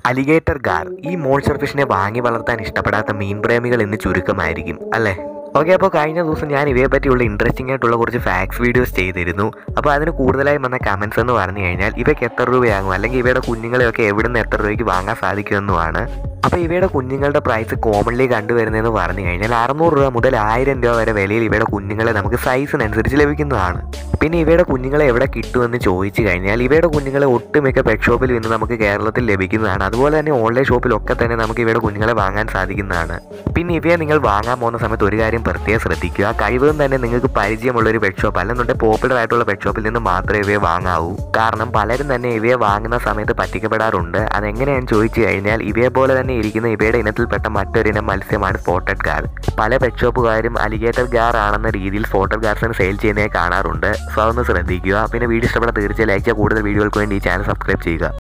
alligator ഗാർ ഈ monster ഫിഷിനെ വാങ്ങി വളർത്താൻ ഇഷ്ടപ്പെടാത്ത മീൻ പ്രേമികൾ എന്ന് ചുരുക്കമായിരിക്കും അല്ലേ ഓക്കെ അപ്പോൾ കഴിഞ്ഞ ദിവസം ഞാൻ ഇവയെ പറ്റിയുള്ള ഇൻട്രസ്റ്റിംഗ് ആയിട്ടുള്ള കുറച്ച് ഫാക്സ് വീഡിയോസ് ചെയ്തിരുന്നു അപ്പോൾ അതിന് കൂടുതലായി വന്ന കമൻസ് എന്ന് പറഞ്ഞു കഴിഞ്ഞാൽ ഇവയ്ക്ക് എത്ര രൂപയാകും അല്ലെങ്കിൽ ഇവയുടെ കുഞ്ഞുങ്ങളെയൊക്കെ എവിടെ നിന്ന് എത്ര രൂപയ്ക്ക് വാങ്ങാൻ സാധിക്കുമെന്നുമാണ് അപ്പോൾ ഇവയുടെ കുഞ്ഞുങ്ങളുടെ പ്രൈസ് കോമൺലി കണ്ടുവരുന്നതെന്ന് പറഞ്ഞു കഴിഞ്ഞാൽ അറുന്നൂറ് രൂപ മുതൽ ആയിരം രൂപ വരെ വിലയിൽ ഇവയുടെ കുഞ്ഞുങ്ങളെ നമുക്ക് സൈസിനനുസരിച്ച് ലഭിക്കുന്നതാണ് പിന്നെ ഇവയുടെ കുഞ്ഞുങ്ങളെ എവിടെ കിട്ടുമെന്ന് ചോദിച്ചു കഴിഞ്ഞാൽ ഇവയുടെ കുഞ്ഞുങ്ങളെ ഒട്ടുമിക്ക പെറ്റ് ഷോപ്പിൽ ഇന്ന് നമുക്ക് കേരളത്തിൽ ലഭിക്കുന്നതാണ് അതുപോലെ തന്നെ ഓൺലൈൻ ഷോപ്പിലൊക്കെ തന്നെ നമുക്ക് ഇവയുടെ കുഞ്ഞുങ്ങളെ വാങ്ങാൻ സാധിക്കുന്നതാണ് പിന്നെ ഇവയെ നിങ്ങൾ വാങ്ങാൻ പോകുന്ന സമയത്ത് ഒരു കാര്യം പ്രത്യേകം ശ്രദ്ധിക്കുക കഴിവതും തന്നെ നിങ്ങൾക്ക് പരിചയമുള്ള ഒരു പെറ്റ് ഷോപ്പ് അല്ലെന്നുണ്ടെങ്കിൽ പോപ്പുലർ ആയിട്ടുള്ള പെറ്റ് ഷോപ്പിൽ നിന്ന് മാത്രമേ ഇവയെ വാങ്ങാവൂ കാരണം പലരും തന്നെ ഇവയെ വാങ്ങുന്ന സമയത്ത് പറ്റിക്കപ്പെടാറുണ്ട് അതെങ്ങനെയാണെന്ന് ചോദിച്ചു കഴിഞ്ഞാൽ ഇവയെ പോലെ തന്നെ ഇരിക്കുന്ന ഇവയുടെ ഇനത്തിൽപ്പെട്ട മറ്റൊരിനം മത്സ്യമാണ് സ്പോട്ടഡ് ഗാർ പല പെറ്റ് ഷോപ്പുകാരും അലിഗേറ്റർ ഗാർ ആണെന്ന രീതിയിൽ സ്പോട്ടഡ് ഗാർസിന് സെയിൽ ചെയ്യുന്നതായി കാണാറുണ്ട് സോ അതൊന്ന് ശ്രദ്ധിക്കുക പിന്നെ വീഡിയോ ഇഷ്ടപ്പെടാൻ തീർച്ചയായും ലൈക്ക് ചെയ്യുക കൂടുതൽ വീഡിയോകൾക്ക് വേണ്ടി ഈ ചാനൽ സബ്സ്ക്രൈബ് ചെയ്യുക